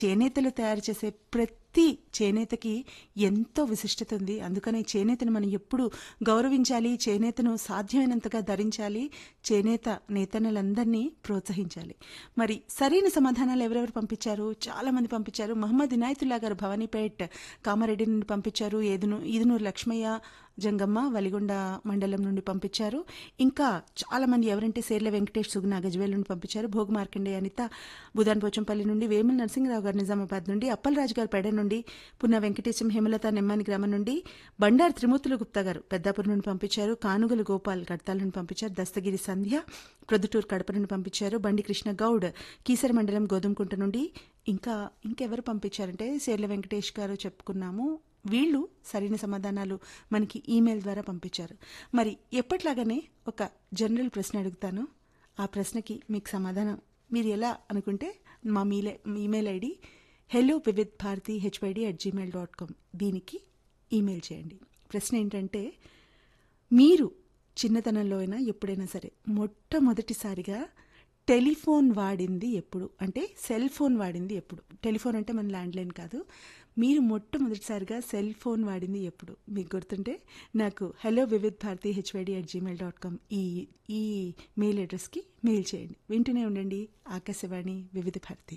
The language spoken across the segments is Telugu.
చేనేతలు తయారు చేసే ప్రతి చేనేతకి ఎంతో విశిష్టత ఉంది అందుకనే చేనేతను మనం ఎప్పుడు గౌరవించాలి చేనేతను సాధ్యమైనంతగా ధరించాలి చేనేత నేతనులందరినీ ప్రోత్సహించాలి మరి సరైన సమాధానాలు ఎవరెవరు పంపించారు చాలా మంది పంపించారు మహమ్మద్ ఇనాయతుల్లా గారు భవానీపేట్ కామారెడ్డి నుండి పంపించారు ఏదును ఈదునూరు లక్ష్మయ్య జంగమ్మ వలిగొండ మండలం నుండి పంపించారు ఇంకా చాలా మంది ఎవరంటే సేర్ల వెంకటేష్ సుగుణ గజ్వేల్ నుండి పంపించారు భోగు మార్కండే అనిత బుధాన్ పోచంపల్లి నుండి వేముల నరసింహరావు గారు నిజామాబాద్ నుండి అప్పలరాజు గారు పెడ నుండి పున్న వెంకటేశం హేమలత నెమ్మాని గ్రామం నుండి బండారు త్రిమూర్తులు గుప్తా గారు పెద్దాపురం నుండి పంపించారు కానుగలు గోపాల్ కడతాల నుండి పంపించారు దస్తగిరి సంధ్య ప్రొద్దుటూరు కడప నుండి పంపించారు బండి కృష్ణ గౌడ్ కీసర మండలం గోధుమకుంట నుండి ఇంకా ఇంకెవరు పంపించారంటే సేర్ల వెంకటేష్ గారు చెప్పుకున్నాము వీళ్ళు సరైన సమాధానాలు మనకి ఈమెయిల్ ద్వారా పంపించారు మరి ఎప్పట్లాగానే ఒక జనరల్ ప్రశ్న అడుగుతాను ఆ ప్రశ్నకి మీకు సమాధానం మీరు ఎలా అనుకుంటే మా మీలే email ID hello Vividh Bharati HYD at Gmail dot com దీనికి ఈమెయిల్ చేయండి ప్రశ్న ఏంటంటే మీరు చిన్నతనంలో అయినా ఎప్పుడైనా సరే మొట్టమొదటిసారిగా టెలిఫోన్ వాడింది ఎప్పుడు అంటే సెల్ ఫోన్ వాడింది ఎప్పుడు టెలిఫోన్ అంటే మన ల్యాండ్లైన్ కాదు మీరు మొట్టమొదటిసారిగా సెల్ ఫోన్ వాడింది ఎప్పుడు మీకు గుర్తుంటే నాకు hello Vividh Bharati HYD at Gmail dot com ఈ ఈ మెయిల్ అడ్రస్కి మెయిల్ చేయండి వింటూనే ఉండండి ఆకాశవాణి వివిధ భారతి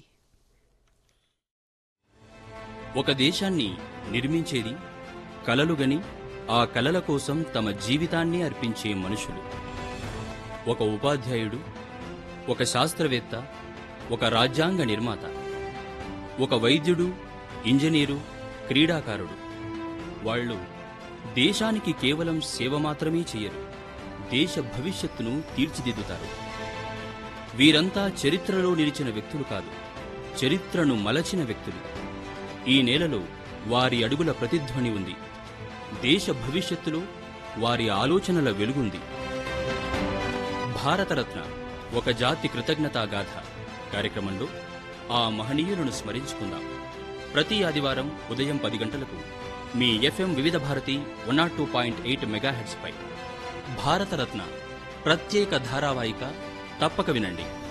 ఒక దేశాన్ని నిర్మించేది కలలుగని ఆ కలల కోసం తమ జీవితాన్ని అర్పించే మనుషులు ఒక ఉపాధ్యాయుడు ఒక శాస్త్రవేత్త ఒక రాజ్యాంగ నిర్మాత ఒక వైద్యుడు ఇంజనీరు క్రీడాకారుడు వాళ్ళు దేశానికి కేవలం సేవ మాత్రమే చేయరు దేశ భవిష్యత్తును తీర్చిదిద్దుతారు వీరంతా చరిత్రలో నిలిచిన వ్యక్తులు కాదు చరిత్రను మలచిన వ్యక్తులు ఈ నేలలో వారి అడుగుల ప్రతిధ్వని ఉంది దేశ భవిష్యత్తులో వారి ఆలోచనల వెలుగుంది భారతరత్న ఒక జాతి కృతజ్ఞతా గాథ కార్యక్రమంలో ఆ మహనీయులను స్మరించుకుందాం ప్రతి ఆదివారం ఉదయం పది గంటలకు మీ FM Vividh Bharati one naught two point eight మెగాహెట్స్పై భారతరత్న ప్రత్యేక ధారావాహిక తప్పక వినండి